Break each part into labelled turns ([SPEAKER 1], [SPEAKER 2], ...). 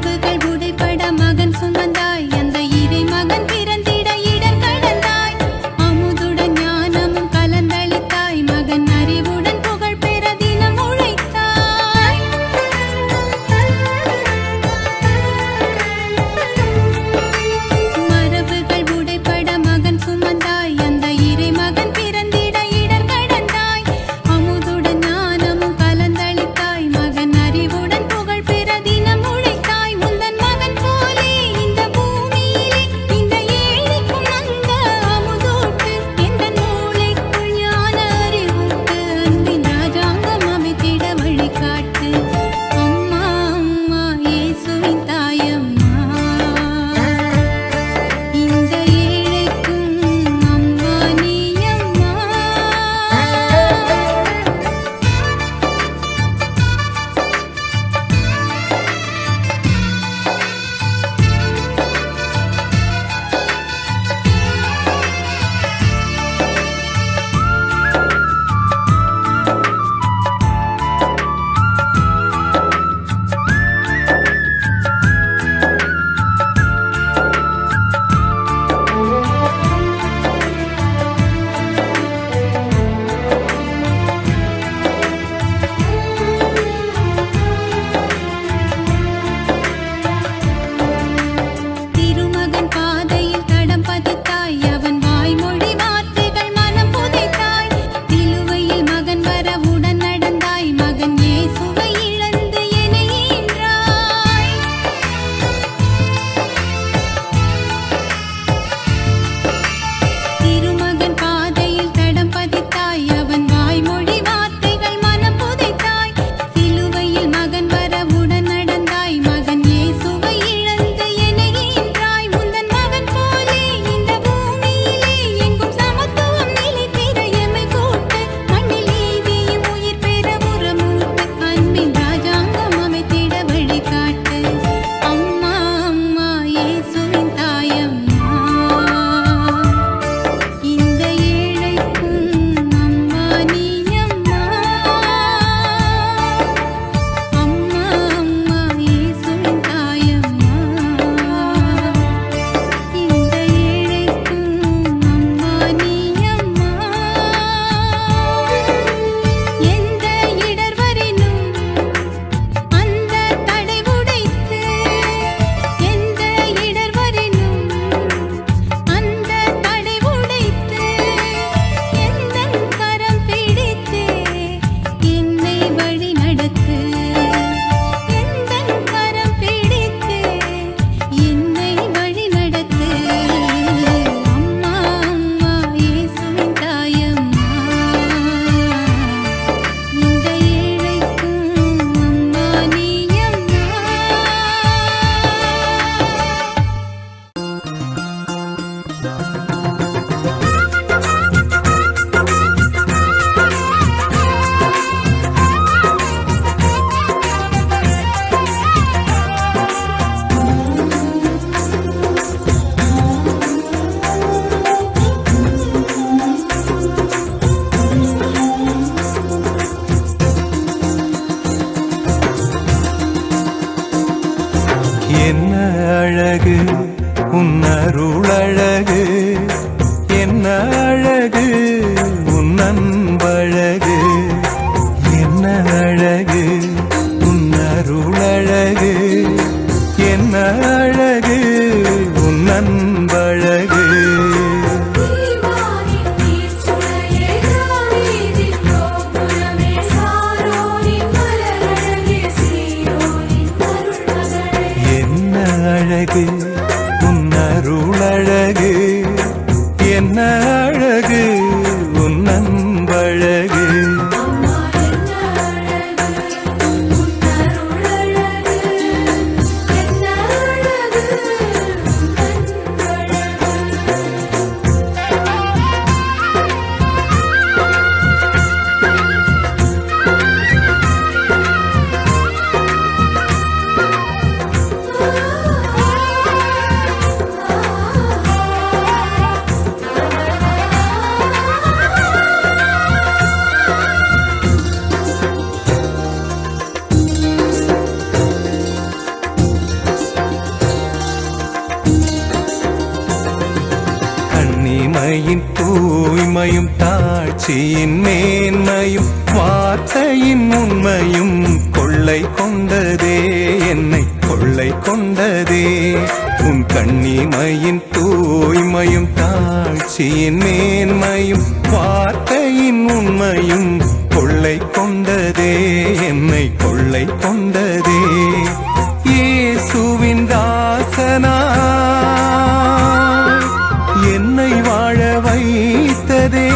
[SPEAKER 1] மரபுகள் உடைபட மகன் சுமந்தாய் அந்த இறை மகன் பிறந்திட இடர் கடந்தாய் அமுதுடன் ஞானமும் கலந்தளித்தாய் மகன் அறிவுடன் புகழ் பெற தினம் உழைத்தாய் மரபுகள் உடைபட மகன் சுமந்தாய் அந்த இறை மகன் பிறந்திட இடர் கடந்தாய் அமுதுடன் ஞானமும் கலந்தளித்தாய் மகன் அறிவுடன் புகழ் பெற தினம் உழைத்தாய் உந்தன் மகன் போலே இந்த பூமியிலே இந்த ஏழைக்கும் அந்த அமுதூட்டு எந்த மூளைக்குள் ஞான அறிவூட்டு அன்பின் ராஜாங்கம் அமைத்திட வழிகாட்டு அம்மா அம்மா இயேசுவின் தாயம்மா இந்த ஏழைக்கும் அம்மா நீ அம்மா திருமகன் பாதையில் தடம் பதித்தாய் அவன் வாய்மொழி வார்த்தைகள் மனம் புதைத்தாய் சிலுவையில் மகன் வர உடன் நடந்தாய் மகன் இயேசுவை இழந்து என்னை ஈன்றாய் திருமகன் பாதையில் தடம் பதித்தாய் அவன் வாய்மொழி வார்த்தைகள் மனம் புதைத்தாய் சிலுவையில் மகன் வர உடன் நடந்தாய் மகன் இயேசுவை இழந்து என்னை ஈன்றாய் உந்தன் மகன் போலே இந்த பூமியிலே எங்கும் சமத்துவம் நிலை பெற எமை கூட்டு மண்ணில் நீதியும் உயிர் பெற உரமூட்டு அன்பின் ராஜாங்கம் அமைத்திட வழிகாட்டு அம்மா அம்மா இயேசுவின் தாயம்மா இந்த ஏழைக்கும் அம்மா நீ அம்மா அம்மா அம்மா இயேசுவின் தாயம்மா இந்த ஏழைக்கும் அம்மா நீ அம்மா எந்த இடர் வரினும் அந்த தடை உடைத்து எந்த இடர் வரினும் அந்த தடை உடைத்து எந்தன் கரம் பிடித்து என்னை வழி நடத்து எந்தன் கரம் பிடித்து என்னை வழி நடத்து அம்மா அம்மா இயேசுவின் தாயம்மா இந்த ஏழைக்கும் அம்மா நீ அம்மா
[SPEAKER 2] என்ன அழகு உன் அருளழகு என்ன அழகு உன் அன்பழகு என்ன அழகு உன் அருளழகு என்ன அழகு உன் அன்பழகு
[SPEAKER 3] தீவானின் தீச்சுளையே தாவீதின் கோபுரமே சாரோனின் மலரழகே சீயோனின் அருள்மகளே
[SPEAKER 2] என்ன அழகு உன் அருளழகு என்ன அழகு உன் அன்பழகு
[SPEAKER 3] அம்மா என்ன அழகு உன் அருளழகு என்ன அழகு
[SPEAKER 2] உண்மையின் தூய்மையும் தாட்சியின் மேன்மையும் வார்த்தையின் உண்மையும் கொள்ளை கொண்டதே என்னை கொள்ளை கொண்டதே உன் கண்ணிமையின் தூய்மையும் தாட்சியின் மேன்மையும் வார்த்தையின் உண்மையும் கொள்ளை கொண்டதே என்னை கொள்ளை கொண்டதே இயேசுவின் தாசனா என்னை வாழ வைத்ததே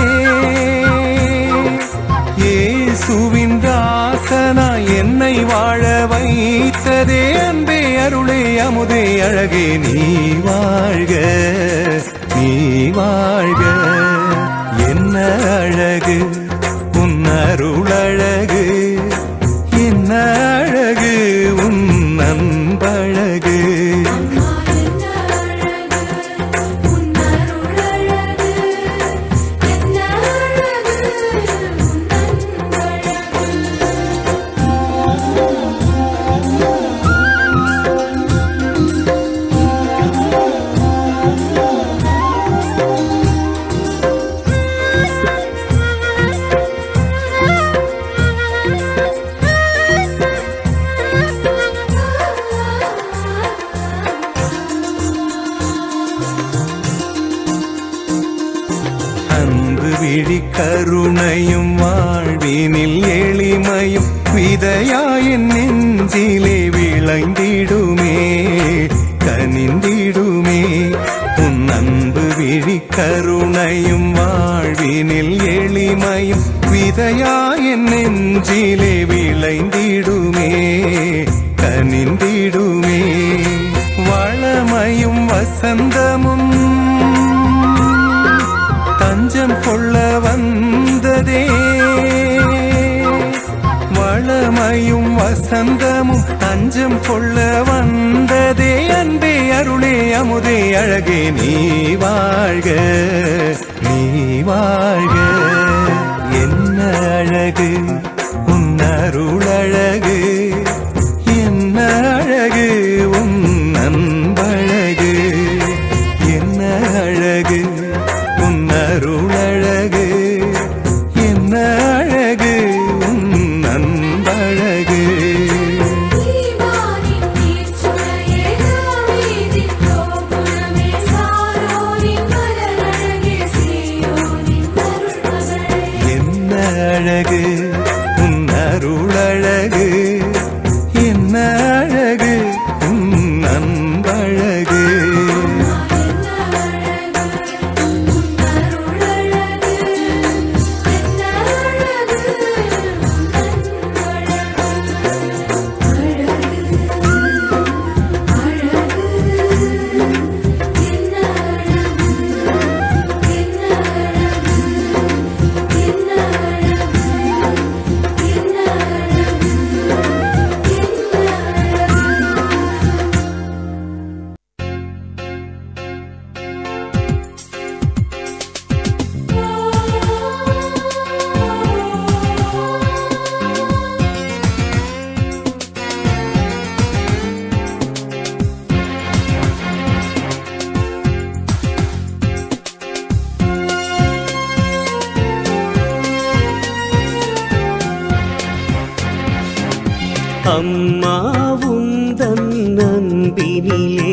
[SPEAKER 2] இயேசுவின் தாசனா என்னை வாழ வைத்ததே அன்பே அருளே அமுதே அழகே நீ வாழ்க நீ வாழ்க என்ன அழகு உன் அருள் அழகு என்ன அழகு உன் அன்பழகு
[SPEAKER 3] அம்மா என்ன அழகு உன் அருள் அழகு என்ன அழகு உன் அன்பழகு
[SPEAKER 2] அன்பு விழி கருணையும் வாழ்வினில் எளிமையும் விதையாயின் நெஞ்சிலே விளைந்திடுமே கனிந்திடுமே உன் அன்பு விழி கருணையும் வாழ்வினில் எளிமையும் விதையாயின் நெஞ்சிலே விளைந்திடுமே கனிந்திடுமே வளமையும் வசந்தமும் தஞ்சம் கொள்ள வந்ததே வளமையும் வசந்தமும் தஞ்சம் கொள்ள வந்ததே அன்பே அருளே அமுதே அழகே நீ வாழ்க நீ வாழ்க என்ன அழகு உன் அருள் அழகு என்ன அழகு உன் அன்பழகு என்ன அழகு உன் அருள் அழகு என்ன அழகு உன் அன்பழகு
[SPEAKER 3] தீவானின் நீர்ச்சுனையே தாவீதின் கோபுரமே சாரோனின் மலரழகே சீயோனின் அருள்மகளே
[SPEAKER 2] என்ன அழகு உன் அருள் அழகு என்ன அழகு உன் அன்பழகு
[SPEAKER 3] என்ன அழகு உன் அருள் அழகு என்ன அழகு உன் அன்பழகு அழகு அழகு என்ன அழகு என்ன அழகு என்ன அழகு என்ன அழகு என்ன அழகு
[SPEAKER 4] அம்மாவும் தன் அன்பினிலே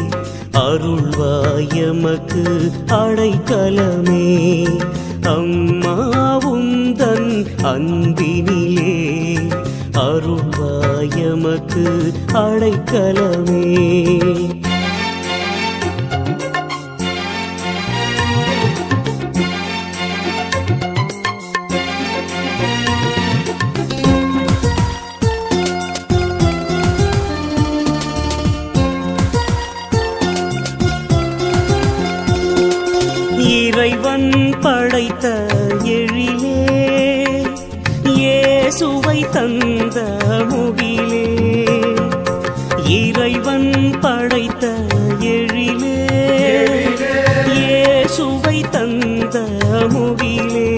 [SPEAKER 4] அருள்வாயமக்கு அடைக்கலமே அம்மாவும் தன் அன்பினிலே அருள்வாயமக்கு அடைக்கலமே இறைவன் படைத்த எழிலே இயேசுவை தந்த முகிலே இறைவன் படைத்த எழிலே இயேசுவை தந்த முகிலே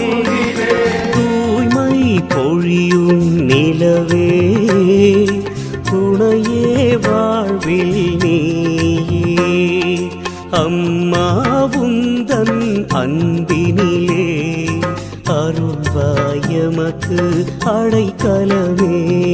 [SPEAKER 4] தூய்மை பொழியும் நிலவே துணையே வாழ்வில் நீயே அம்மாவுந்தன் அன்பினிலே அருள்வாயமக்கு அடைக்கலமே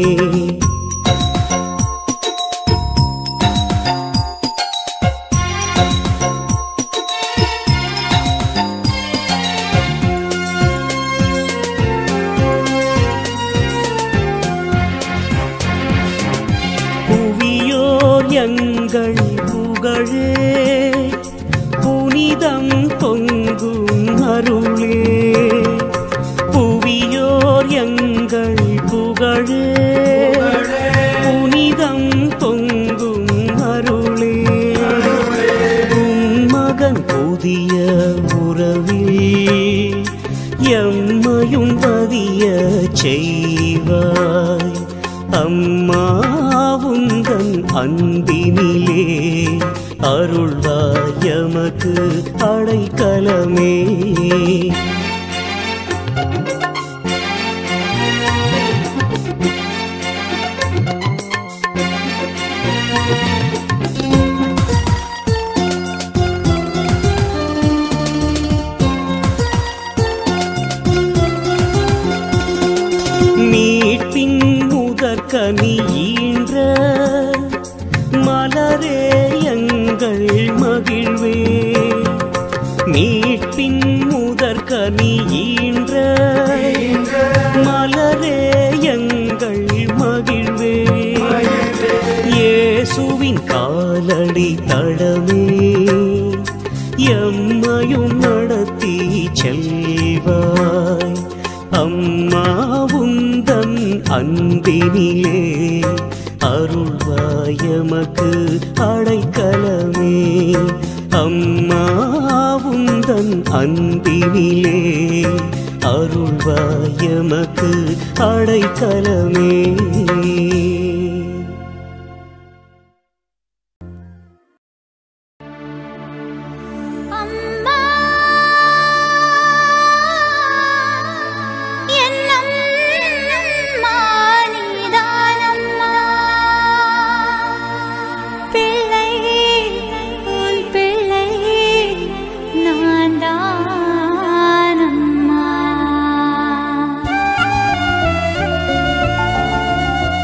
[SPEAKER 4] புவியோர் எங்கள் புகழே புனிதம் பொங்கும் அருளே புவியோர் எங்கள் புகழே புனிதம் பொங்கும் அருளே உம் மகன் புதிய உறவில் எம்மையும் பதிய செய்வாய் அம்மாவுந்தன் அன்பினிலே அருள்வாயமக்கு அடைக்கலமே மீட்பின் முதற்கனி ஈன்ற மலரே எங்கள் மகிழ்வே மீட்பின் முதற்கனி ஈன்ற மலரே எங்கள் மகிழ்வே இயேசுவின் காலடி தடமே எம்மையும் நடத்தி செல்வாய் அம்மாவுந்தன் அன்பினிலே அருள்வாயமக்கு அடைக்கலமே அம்மாவுந்தன் அன்பினிலே அருள்வாயமக்கு அடைக்கலமே
[SPEAKER 1] அம்மா என்னம்மா நீதானம்மா பிள்ளை உன் பிள்ளை நான் தானம்மா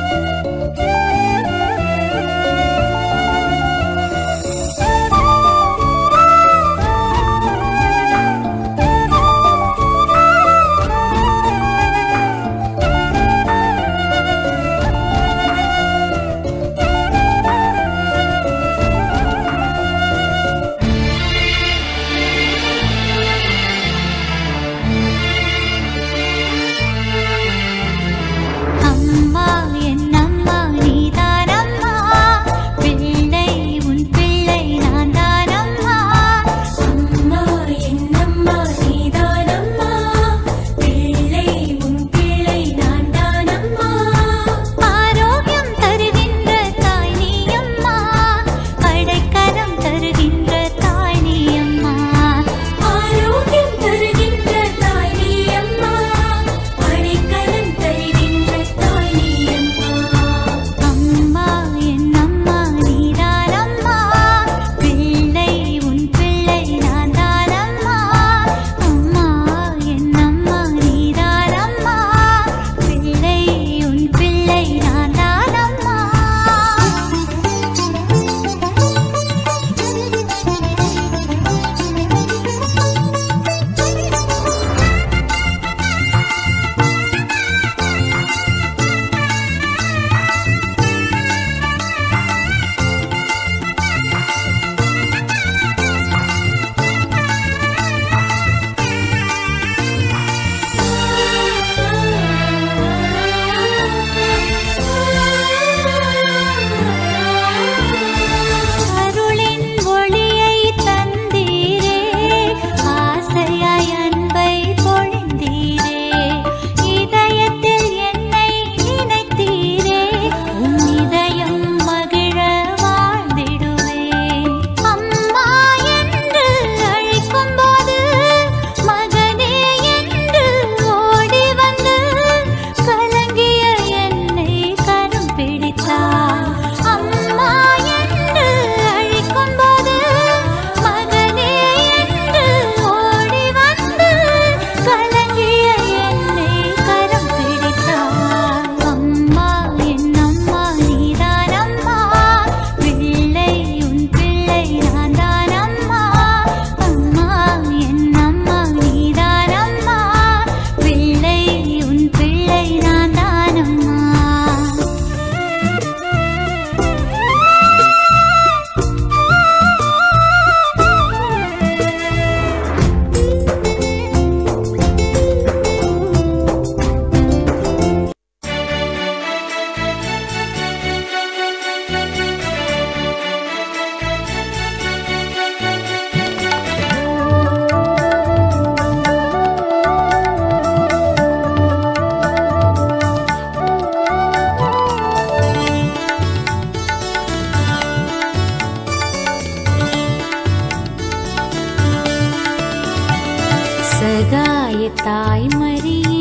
[SPEAKER 3] தாய் மரியே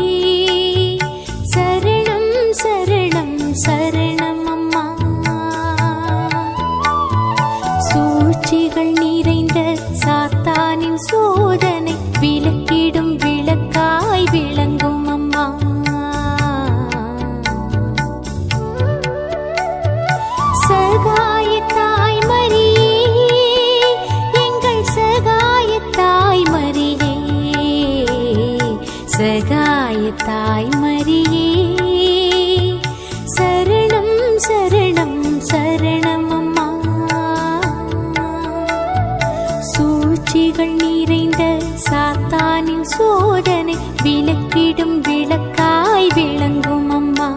[SPEAKER 3] சரணம் சரணம் சரணம் அம்மா சூழ்ச்சிகள் நிறைந்த சாத்தானின் சோதனை விலக்கிடும் விளக்காய் விளங்கும் அம்மா சகாய தாய் மரியே எங்கள் சகாய தாய் மரியே சகாய தாய் மரியே சரணம் சரணம் சரணம் அம்மா சூழ்ச்சிகள் நிறைந்த சாத்தானின் சோதனை விலக்கிடும் விளக்காய் விளங்கும் அம்மா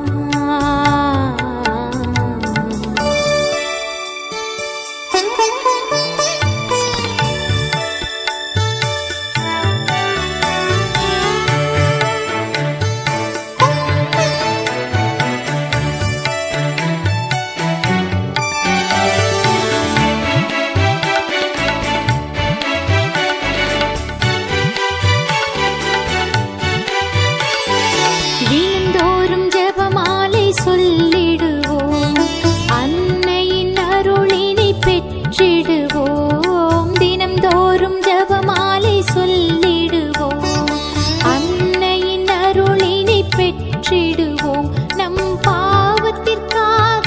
[SPEAKER 3] தினந்தோறும் ஜெபமாலை சொல்லிடுவோம் அன்னையின் அருளினை பெற்றிடுவோம் தினம்தோறும் ஜெபமாலை சொல்லிடுவோம் அன்னையின் அருளினை பெற்றிடுவோம் நம் பாவத்திற்காக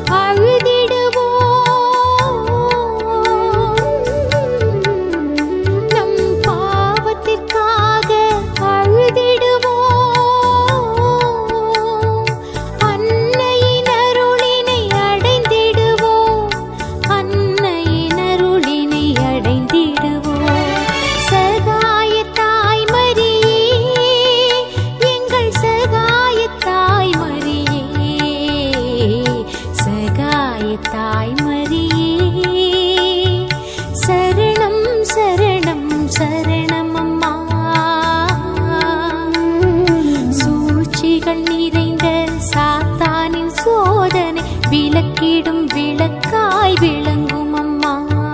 [SPEAKER 3] அழுதிடுவோம் நம் பாவத்திற்காக அழுதிடுவோம் அன்னையின் அருளினை அடைந்திடுவோம் அன்னையின் அருளினை அடைந்திடுவோம் சகாய தாய் மரியே எங்கள் சகாய தாய் மரியே சகாய தாய் மரியே சரணம் சரணம் சரணம் அம்மா சூழ்ச்சிகள் நிறைந்த சாத்தானின் சோதனை விலக்கிடும் விளக்காய் விளங்கும் அம்மா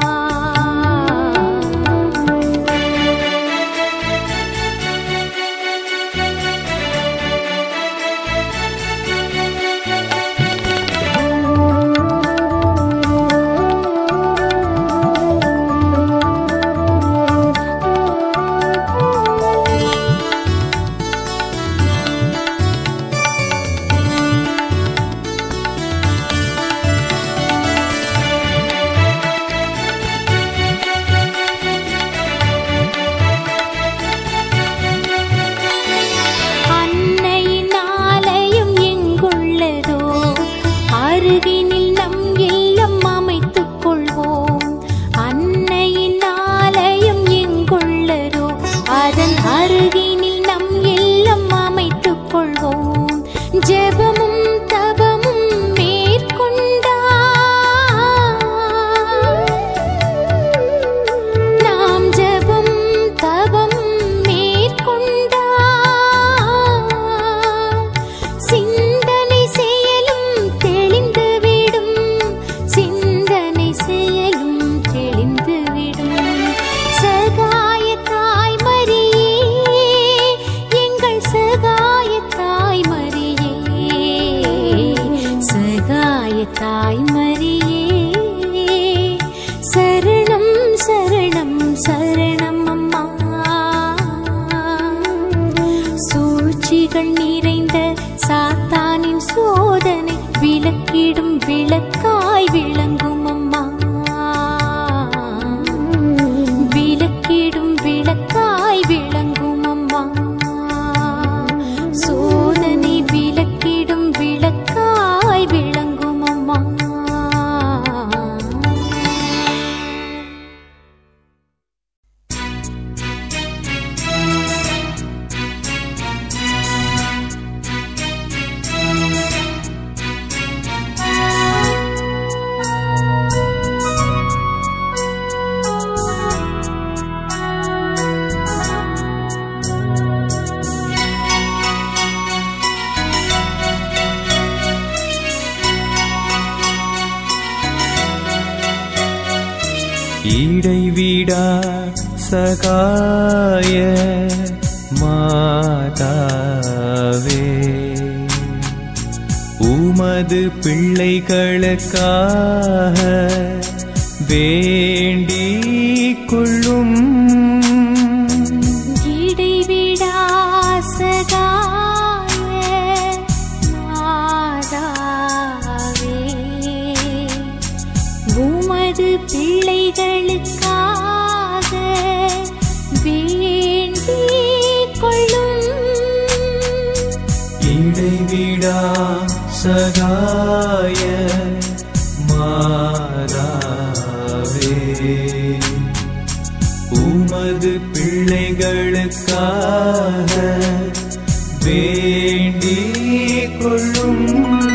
[SPEAKER 3] அன்னையின் ஆலயம் எங்குள்ளதோ அருகினில் நம் இல்லம் அமைத்துக் கொள்வோம் அன்னையின் ஆலயம் எங்குள்ளதோ அதன் அருகினில் நம் இல்லம் அமைத்துக் கொள்வோம் ஜெபமும் தபமும் மேற்கொண்டா நாம் ஜெபம் தபம் மேற்கொண்டா சிந்தனை செயலும் தெளிந்துவிடும் சிந்தனை செயலும் தெளிந்துவிடும் சகாய தாய் மரியே எங்கள் சகாய தாய் மரியே சகாய தாய் மரியே சரணம் சரணம் சரணம் அம்மா சூழ்ச்சிகள் நிறைந்த சாத்தானின் சோதனை விலக்கிடும் விளக்காய் விளங்கும் அம்மா விலக்கிடும் விளக்காய் விளங்கும் அம்மா சோதனை விலக்கிடும் விளக்காய் விளங்கும் அம்மா
[SPEAKER 2] இடைவிடா சகாய மாதாவே உமது பிள்ளைகளுக்காக வேண்டிக் கொள்ளும்
[SPEAKER 3] இடைவிடாசகாய மாதாவே உமது பிள்ளைகளுக்காக வேண்டிக் கொள்ளும்
[SPEAKER 2] இடைவிடா சகாய மாதாவே உமது பிள்ளைகளுக்காக வேண்டிக் கொள்ளும்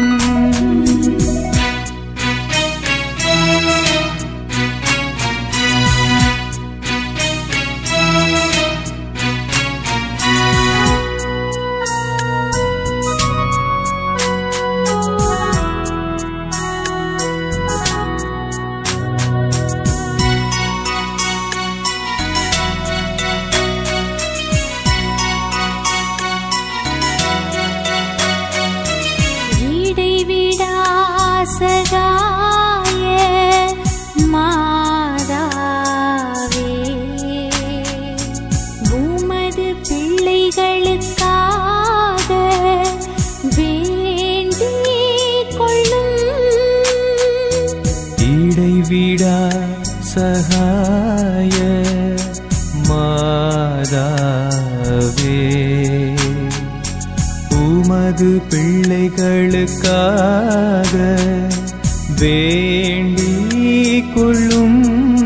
[SPEAKER 3] இடைவிடாசகாய மாதாவே உமது பிள்ளைகளுக்காக வேண்டிக் கொள்ளும்
[SPEAKER 2] இடைவிடா சகாய மாதாவே உமது பிள்ளைகளுக்காக வேண்டிக் கொள்ளும்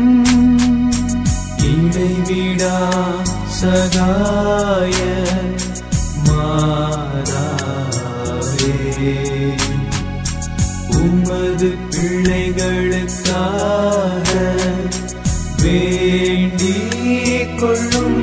[SPEAKER 2] இடைவிடா சகாய மாதாவே உமது பிள்ளைகளுக்காக வேண்டிக் கொள்ளும்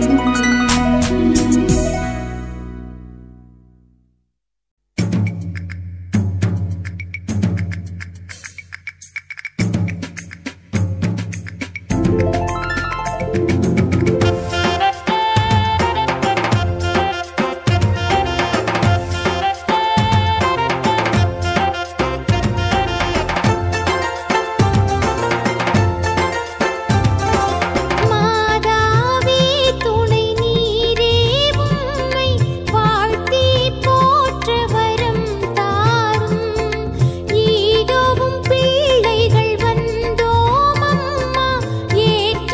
[SPEAKER 3] மாதாவே துணை நீரே உம்மை வாழ்த்தி போற்ற வரம் தாரும் ஈடோவும் பிள்ளைகள் வந்தோம் அம்மா ஏற்க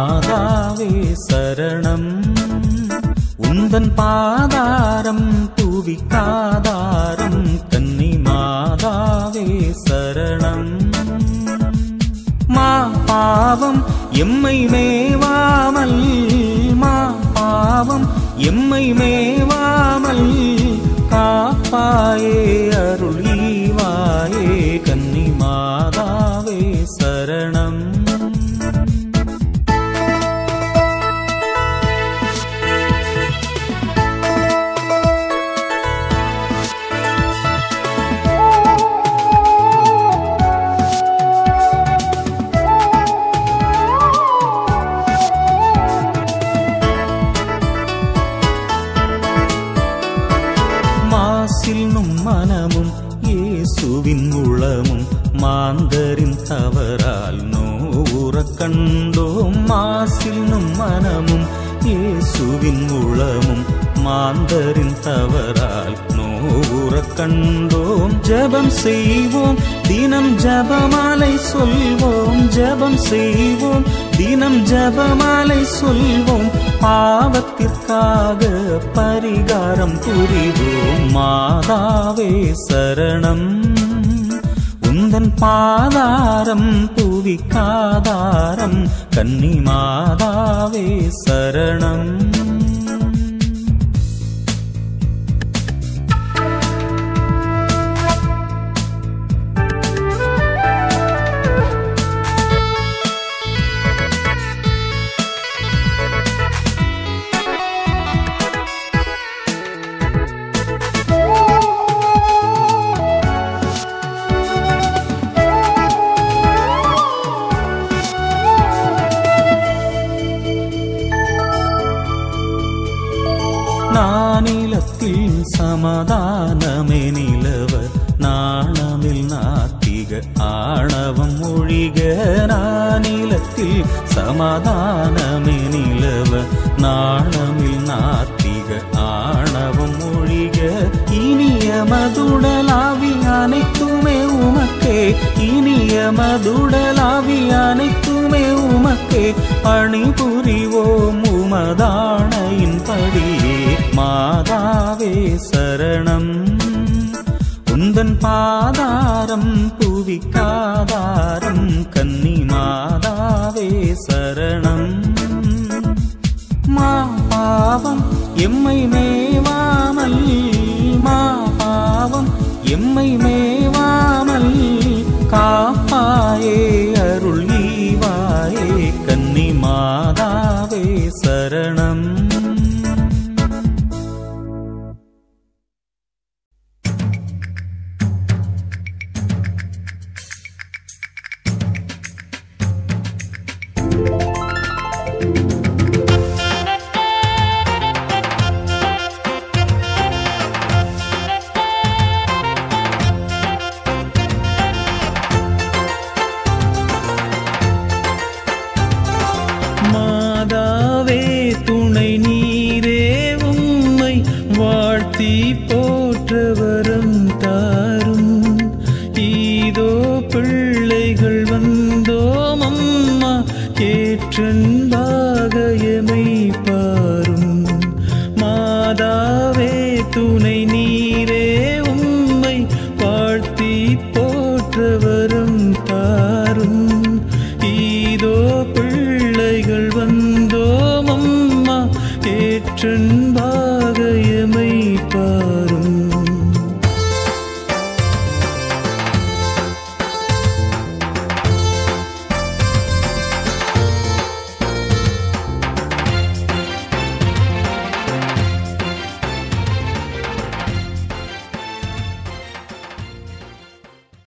[SPEAKER 5] மாதாவே சரணம் உந்தன் பாதாரம் புவிக்காதாரம் கன்னி மாதாவே சரணம் மா பாவம் எம்மை மேவாமல் மா பாவம் எம்மை மேவாமல் காப்பாயே அருள் ஈவாயே கன்னி மாதாவே சரணம் மாசில் நும் மனமும் இயேசுவின் உளமும் மாந்தரின் தவறால் நோவுறக் கண்டோம் மாசில் நும் மனமும் இயேசுவின் உளமும் மாந்தரின் தவறால் நோவுறக் கண்டோம் ஜெபம் செய்வோம் தினம் ஜெபமாலை சொல்வோம் ஜெபம் செய்வோம் தினம் ஜெபமாலை சொல்வோம் பாவத்திற்காக பரிகாரம் புரிவோம் மாதாவே சரணம் உந்தன் பாதாரம் புவிக்காதாரம் கன்னி மாதாவே சரணம் நானிலத்தில் சமாதானமே நிலவ நாணமில் நாத்திக ஆணவம் ஒழிக நானிலத்தில் சமாதானமே நிலவ நாணமில் நாத்திக ஆணவம் ஒழிக இனிய மதுடலாவி அனைத்துமே உமக்கே இனிய மதுடலாவி அனைத்துமே உமக்கே பணிபுரிவோம் உமதானையின் படியே மாதாவே சரணம் உந்தன் பாதாரம் புவிக்காதாரம் கன்னி மாதாவே சரணம் மா பாவம் எம்மை மேவாமல் மா பாவம் எம்மை மேவாமல் காப்பாயே அருள் ஈவாயே கன்னி மாதாவே சரணம்
[SPEAKER 6] மாதாவே துணை நீரே உம்மை வாழ்த்தி போற்ற வரம் தாரும் ஈதோ பிள்ளைகள் வந்தோம் அம்மா ஏற்றன்பாக எமை பாரும் மாதாவே துணை நீரே உம்மை வாழ்த்தி போற்ற வரம் தாரும் ஈதோ பிள்ளைகள் வந்தோம் அம்மா ஏற்றன்பாக